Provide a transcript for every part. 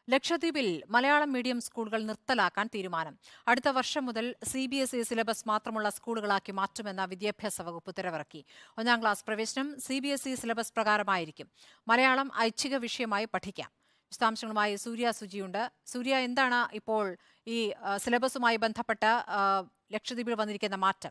ലക്ഷദ്വീപിൽ മലയാളം മീഡിയം സ്കൂളുകൾ നിർത്തലാക്കാൻ തീരുമാനം അടുത്ത വർഷം മുതൽ C B S E syllabus മാത്രമുള്ള സ്കൂളുകളാക്കി മാറ്റുമെന്ന വിദ്യാഭ്യാസ വകുപ്പ് ഉത്തരവിറക്കി ഒന്നാം ക്ലാസ് പ്രവേശനം C B S E syllabus പ്രകാരമായിരിക്കും മലയാളം ഐച്ഛിക വിഷയമായി പഠിക്കാം വിശദാംശങ്ങളുമായി സൂര്യ സുജിയുണ്ട് സൂര്യ എന്താണ് ഇപ്പോൾ ഈ ആ, സിലബസുമായി ബന്ധപ്പെട്ട ആ, ലക്ഷദ്വീപിൽ വന്നിരിക്കുന്ന മാറ്റം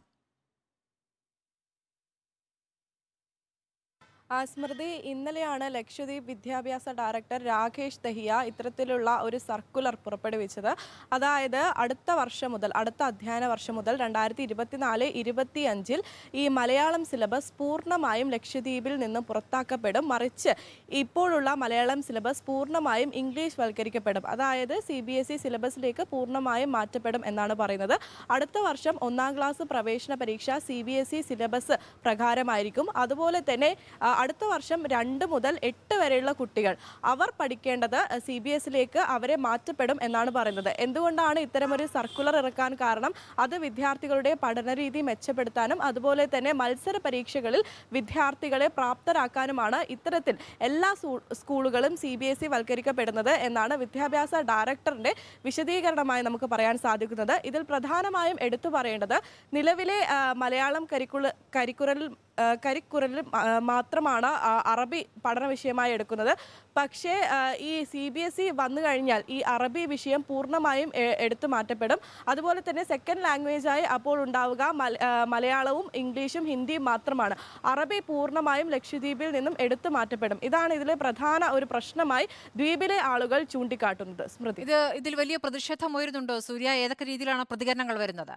ആ, സ്മൃതി ഇന്നലെയാണ് ലക്ഷദ്വീപ് വിദ്യാഭ്യാസ ഡയറക്ടർ രാകേഷ് ദഹിയ ഇത്തരത്തിലുള്ള ഒരു സർക്കുലർ പുറപ്പെടുവിച്ചത് അതായത് അടുത്ത വർഷം മുതൽ അടുത്ത അധ്യയന വർഷം മുതൽ രണ്ടായിരത്തി ഇരുപത്തിനാല് ഇരുപത്തി അഞ്ചിൽ ഈ മലയാളം സിലബസ് പൂർണ്ണമായും ലക്ഷദ്വീപിൽ നിന്ന് പുറത്താക്കപ്പെടും മറിച്ച് ഇപ്പോഴുള്ള മലയാളം സിലബസ് പൂർണ്ണമായും ഇംഗ്ലീഷ് വൽക്കരിക്കപ്പെടും അതായത് സി ബി എസ് ഇ സിലബസിലേക്ക് പൂർണ്ണമായും മാറ്റപ്പെടും എന്നാണ് പറയുന്നത് അടുത്ത വർഷം ഒന്നാം ക്ലാസ് പ്രവേശന പരീക്ഷ C B S E syllabus പ്രകാരമായിരിക്കും അതുപോലെ തന്നെ ആ, അടുത്ത വർഷം രണ്ട് മുതൽ എട്ട് വരെയുള്ള കുട്ടികൾ അവർ പഠിക്കേണ്ടത് സി ബി എസിലേക്ക് അവരെ മാറ്റപ്പെടും എന്നാണ് പറയുന്നത് എന്തുകൊണ്ടാണ് ഇത്തരമൊരു സർക്കുലർ ഇറക്കാൻ കാരണം അത് വിദ്യാർത്ഥികളുടെ പഠനരീതി മെച്ചപ്പെടുത്താനും അതുപോലെ തന്നെ മത്സര പരീക്ഷകളിൽ വിദ്യാർത്ഥികളെ പ്രാപ്തരാക്കാനുമാണ് ഇത്തരത്തിൽ എല്ലാ സൂ- സ്കൂളുകളും സി ബി എസ് ഇ വൽക്കരിക്കപ്പെടുന്നത് എന്നാണ് വിദ്യാഭ്യാസ ഡയറക്ടറിന്റെ വിശദീകരണമായി നമുക്ക് പറയാൻ സാധിക്കുന്നത് ഇതിൽ പ്രധാനമായും എടുത്തു പറയേണ്ടത് നിലവിലെ ആ, മലയാളം കരിക്കുല കരിക്കുറൽ ആ, കരിക്കുറലിൽ ആ, മാത്രമാണ് ആ, അറബി പഠന വിഷയമായി എടുക്കുന്നത് പക്ഷേ ആ, ഈ സി ബി എസ് ഇ വന്നു കഴിഞ്ഞാൽ ഈ അറബി വിഷയം പൂർണ്ണമായും എ- എടുത്തു മാറ്റപ്പെടും അതുപോലെ തന്നെ സെക്കൻഡ് ലാംഗ്വേജായി അപ്പോൾ ഉണ്ടാവുക മല- ആ, മലയാളവും ഇംഗ്ലീഷും ഹിന്ദിയും മാത്രമാണ് അറബി പൂർണ്ണമായും ലക്ഷദ്വീപിൽ നിന്നും എടുത്തു മാറ്റപ്പെടും ഇതാണ് ഇതിലെ പ്രധാന ഒരു പ്രശ്നമായി ദ്വീപിലെ ആളുകൾ ചൂണ്ടിക്കാട്ടുന്നത് സ്മൃതി ഇത് ഇതിൽ വലിയ പ്രതിഷേധം ഉയരുന്നുണ്ടോ സൂര്യ ഏതൊക്കെ രീതിയിലാണ് പ്രതികരണങ്ങൾ വരുന്നത്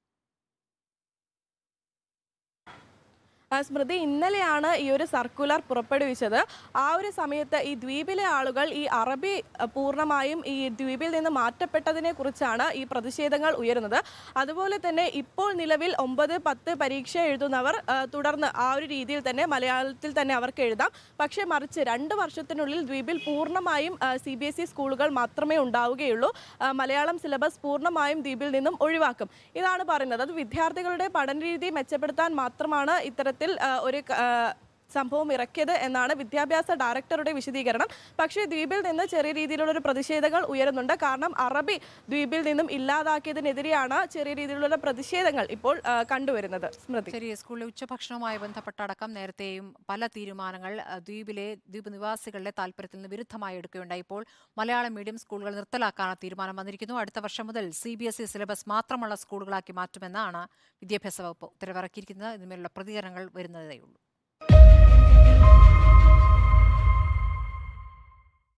ആ, സ്മൃതി ഇന്നലെയാണ് ഈ ഒരു സർക്കുലർ പുറപ്പെടുവിച്ചത് ആ ഒരു സമയത്ത് ഈ ദ്വീപിലെ ആളുകൾ ഈ അറബി അ, പൂർണ്ണമായും ഈ ദ്വീപിൽ നിന്ന് മാറ്റപ്പെട്ടതിനെ കുറിച്ചാണ് ഈ പ്രതിഷേധങ്ങൾ ഉയരുന്നത് അതുപോലെ തന്നെ ഇപ്പോൾ നിലവിൽ ഒമ്പത് പത്ത് പരീക്ഷ എഴുതുന്നവർ ആ, തുടർന്ന് ആ ഒരു രീതിയിൽ തന്നെ മലയാളത്തിൽ തന്നെ അവർക്ക് എഴുതാം പക്ഷേ മറിച്ച് രണ്ട് വർഷത്തിനുള്ളിൽ ദ്വീപിൽ പൂർണ്ണമായും സി ബി എസ് ഇ സ്കൂളുകൾ മാത്രമേ ഉണ്ടാവുകയുള്ളൂ ആ, മലയാളം സിലബസ് പൂർണ്ണമായും ദ്വീപിൽ നിന്നും ഒഴിവാക്കും ഇതാണ് പറയുന്നത് അത് വിദ്യാർത്ഥികളുടെ പഠനരീതി മെച്ചപ്പെടുത്താൻ മാത്രമാണ് ഇത്തരത്തിൽ ആ, ഒരു ക- ആ, സംഭവം ഇറക്കിയത് എന്നാണ് വിദ്യാഭ്യാസ ഡയറക്ടറുടെ വിശദീകരണം പക്ഷേ ദ്വീപിൽ നിന്ന് ചെറിയ രീതിയിലുള്ള ഒരു പ്രതിഷേധങ്ങൾ ഉയരുന്നുണ്ട് കാരണം അറബി ദ്വീപിൽ നിന്നും ഇല്ലാതാക്കിയതിനെതിരെയാണ് ചെറിയ രീതിയിലുള്ള പ്രതിഷേധങ്ങൾ ഇപ്പോൾ ആ, കണ്ടുവരുന്നത് സ്മൃതി ശരി സ്കൂളിലെ ഉച്ചഭക്ഷണവുമായി ബന്ധപ്പെട്ടടക്കം നേരത്തെയും പല തീരുമാനങ്ങൾ അഹ്, ദ്വീപിലെ ദ്വീപ് നിവാസികളുടെ താല്പര്യത്തിൽ നിന്ന് വിരുദ്ധമായി എടുക്കുകയുണ്ടായി ഇപ്പോൾ മലയാളം മീഡിയം സ്കൂളുകൾ നിർത്തലാക്കാനുള്ള തീരുമാനം വന്നിരിക്കുന്നു അടുത്ത വർഷം മുതൽ C B S E syllabus മാത്രമുള്ള സ്കൂളുകളാക്കി മാറ്റുമെന്നാണ് വിദ്യാഭ്യാസ വകുപ്പ് ഉത്തരവിറക്കിയിരിക്കുന്നത് ഇതിന്മേലുള്ള പ്രതികരണങ്ങൾ വരുന്നതേയുള്ളൂ